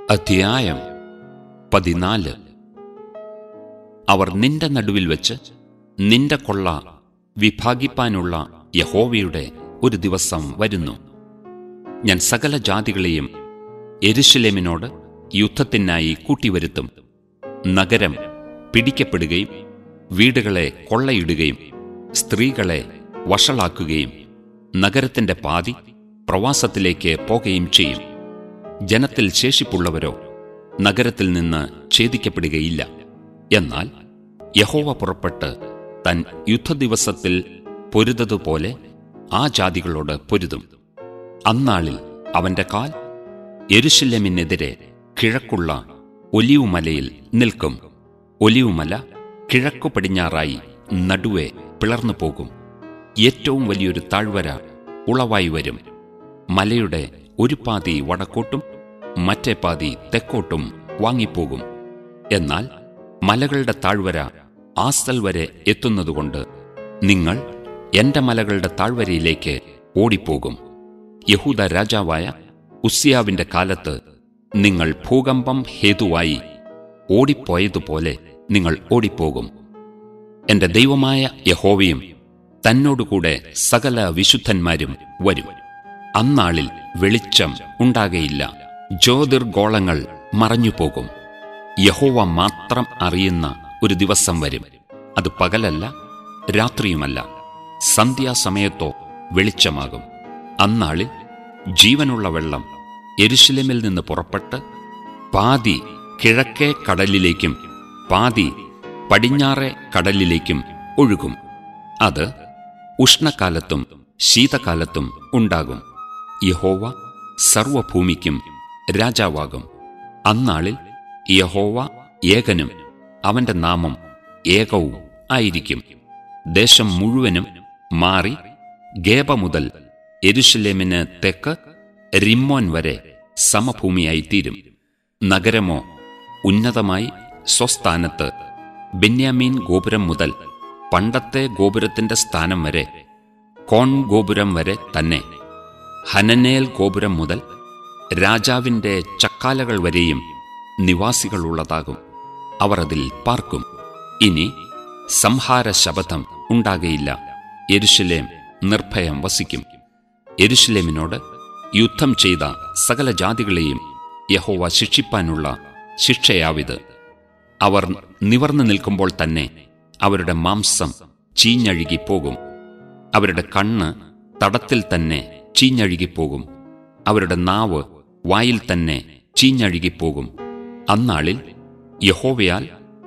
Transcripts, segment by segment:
അധ്യായം പതിനാല് അവർ നിന്റെ നടുവിൽ വെച്ച് നിന്റെ കൊള്ള വിഭാഗിപ്പാനുള്ള യഹോവയുടെ ഒരു ദിവസം വരുന്നു ഞാൻ സകല ജാതികളെയും എരുശലേമിനോട് യുദ്ധത്തിനായി കൂട്ടിവരുത്തും നഗരം പിടിക്കപ്പെടുകയും വീടുകളെ കൊള്ളയിടുകയും സ്ത്രീകളെ വഷളാക്കുകയും നഗരത്തിന്റെ പാതി പ്രവാസത്തിലേക്ക് പോകുകയും ചെയ്യും ജനത്തിൽ ശേഷിപ്പുള്ളവരോ നഗരത്തിൽ നിന്ന് ഛേദിക്കപ്പെടുകയില്ല എന്നാൽ യഹോവ പുറപ്പെട്ട് തൻ യുദ്ധദിവസത്തിൽ പൊരുതതുപോലെ ആ ജാതികളോട് പൊരുതും അന്നാളിൽ അവന്റെ കാൽ എരുശില്ലെമിനെതിരെ കിഴക്കുള്ള ഒലിവുമലയിൽ നിൽക്കും ഒലിവുമല കിഴക്കു പടിഞ്ഞാറായി നടുവെ പിളർന്നു പോകും ഏറ്റവും വലിയൊരു താഴ്വര ഉളവായി വരും മലയുടെ ഒരു പാതി വടക്കോട്ടും മറ്റേ പാതി തെക്കോട്ടും വാങ്ങിപ്പോകും എന്നാൽ മലകളുടെ താഴ്വര ആസ്തൽ വരെ എത്തുന്നതുകൊണ്ട് നിങ്ങൾ എന്റെ മലകളുടെ താഴ്വരയിലേക്ക് ഓടിപ്പോകും യഹൂദ രാജാവായ ഉസ്സിയാവിന്റെ കാലത്ത് നിങ്ങൾ ഭൂകമ്പം ഹേതുവായി ഓടിപ്പോയതുപോലെ നിങ്ങൾ ഓടിപ്പോകും എന്റെ ദൈവമായ യഹോവയും തന്നോടുകൂടെ സകല വിശുദ്ധന്മാരും വരും അന്നാളിൽ വെളിച്ചം ഉണ്ടാകയില്ല ജ്യോതിർഗോളങ്ങൾ മറഞ്ഞുപോകും യഹോവ മാത്രം അറിയുന്ന ഒരു ദിവസം വരും അത് പകലല്ല രാത്രിയുമല്ല സന്ധ്യാസമയത്തോ വെളിച്ചമാകും അന്നാളിൽ ജീവനുള്ള വെള്ളം എരുശലേമിൽ നിന്ന് പുറപ്പെട്ട് പാതി കിഴക്കേ കടലിലേക്കും പാതി പടിഞ്ഞാറേ കടലിലേക്കും ഒഴുകും അത് ഉഷ്ണകാലത്തും ശീതകാലത്തും ഉണ്ടാകും യഹോവ സർവഭൂമിക്കും രാജാവാകും അന്നാളിൽ യഹോവ ഏകനും അവന്റെ നാമം ഏകവും ആയിരിക്കും ദേശം മുഴുവനും മാറി ഗേബ മുതൽ എരുഷലേമിന് തെക്ക് റിമ്മോൻ വരെ സമഭൂമിയായി തീരും നഗരമോ ഉന്നതമായി സ്വസ്ഥാനത്ത് ബെന്യാമീൻ ഗോപുരം മുതൽ പണ്ടത്തെ ഗോപുരത്തിന്റെ സ്ഥാനം വരെ കോൺ ഗോപുരം വരെ തന്നെ ഹനനേൽ ഗോപുരം മുതൽ രാജാവിന്റെ ചക്കാലകൾ വരെയും നിവാസികളുള്ളതാകും അവർ അതിൽ പാർക്കും ഇനി സംഹാര ശബദം ഉണ്ടാകയില്ല എരുശലേം നിർഭയം വസിക്കും എരുശലേമിനോട് യുദ്ധം ചെയ്ത സകല ജാതികളെയും യഹോവ ശിക്ഷിപ്പാനുള്ള ശിക്ഷയാവിത് അവർ നിവർന്നു നിൽക്കുമ്പോൾ തന്നെ അവരുടെ മാംസം ചീഞ്ഞഴുകിപ്പോകും അവരുടെ കണ്ണ് തടത്തിൽ തന്നെ ചീഞ്ഞഴുകിപ്പോകും അവരുടെ നാവ് വായിൽ തന്നെ ചീഞ്ഞഴുകിപ്പോകും അന്നാളിൽ യഹോവയാൽ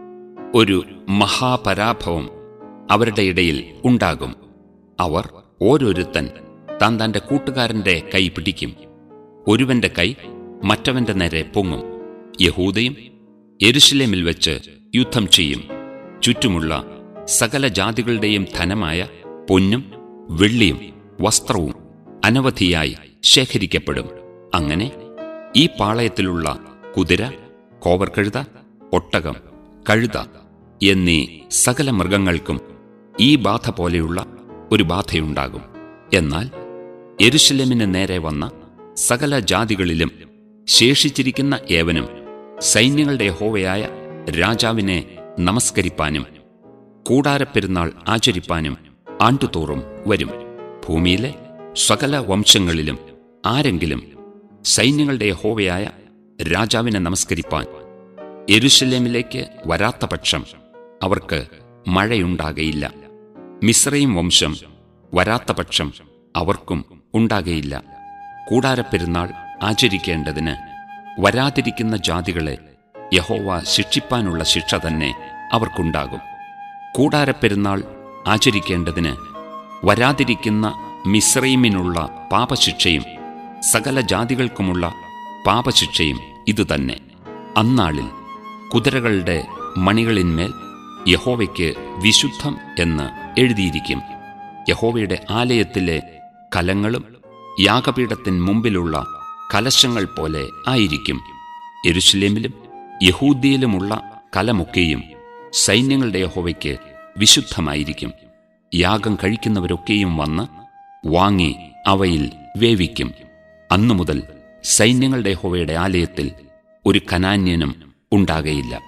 ഒരു മഹാപരാഭവം അവരുടെ ഇടയിൽ ഉണ്ടാകും അവർ ഓരോരുത്തൻ താൻ തന്റെ കൂട്ടുകാരന്റെ കൈ പിടിക്കും ഒരുവന്റെ കൈ മറ്റവന്റെ നേരെ പൊങ്ങും യഹൂദയും എരുശലേമിൽ വെച്ച് യുദ്ധം ചെയ്യും ചുറ്റുമുള്ള സകല ജാതികളുടെയും ധനമായ പൊന്നും വെള്ളിയും വസ്ത്രവും അനവധിയായി ശേഖരിക്കപ്പെടും അങ്ങനെ ഈ പാളയത്തിലുള്ള കുതിര കോവർക്കഴുത ഒട്ടകം കഴുത എന്നീ സകല മൃഗങ്ങൾക്കും ഈ ബാധ പോലെയുള്ള ഒരു ബാധയുണ്ടാകും എന്നാൽ എരുശലേമിന് നേരെ വന്ന സകല ജാതികളിലും ശേഷിച്ചിരിക്കുന്ന ഏവനും സൈന്യങ്ങളുടെ ഹോവയായ രാജാവിനെ നമസ്കരിപ്പാനും കൂടാരപ്പെരുന്നാൾ ആചരിപ്പാനും ആണ്ടുതോറും വരും ഭൂമിയിലെ സകല വംശങ്ങളിലും ആരെങ്കിലും സൈന്യങ്ങളുടെ ഹോവയായ രാജാവിനെ നമസ്കരിപ്പാൻ എരുശലേമിലേക്ക് വരാത്ത പക്ഷം അവർക്ക് മഴയുണ്ടാകയില്ല മിശ്രയും വംശം വരാത്ത പക്ഷം അവർക്കും ഉണ്ടാകയില്ല കൂടാരപ്പെരുന്നാൾ ആചരിക്കേണ്ടതിന് വരാതിരിക്കുന്ന ജാതികളെ യഹോവ ശിക്ഷിപ്പാനുള്ള ശിക്ഷ തന്നെ അവർക്കുണ്ടാകും കൂടാരപ്പെരുന്നാൾ ആചരിക്കേണ്ടതിന് വരാതിരിക്കുന്ന മിശ്രൈമിനുള്ള പാപശിക്ഷയും സകല ജാതികൾക്കുമുള്ള പാപശിക്ഷയും ഇതുതന്നെ അന്നാളിൽ കുതിരകളുടെ മണികളിന്മേൽ യഹോവയ്ക്ക് വിശുദ്ധം എന്ന് എഴുതിയിരിക്കും യഹോവയുടെ ആലയത്തിലെ കലങ്ങളും യാഗപീഠത്തിന് മുമ്പിലുള്ള കലശങ്ങൾ പോലെ ആയിരിക്കും എരുശലേമിലും യഹൂദിയിലുമുള്ള കലമൊക്കെയും സൈന്യങ്ങളുടെ യഹോവയ്ക്ക് വിശുദ്ധമായിരിക്കും യാഗം കഴിക്കുന്നവരൊക്കെയും വന്ന് വാങ്ങി അവയിൽ വേവിക്കും അന്നു മുതൽ സൈന്യങ്ങളുടെ യഹോവയുടെ ആലയത്തിൽ ഒരു കനാന്യനും ഉണ്ടാകയില്ല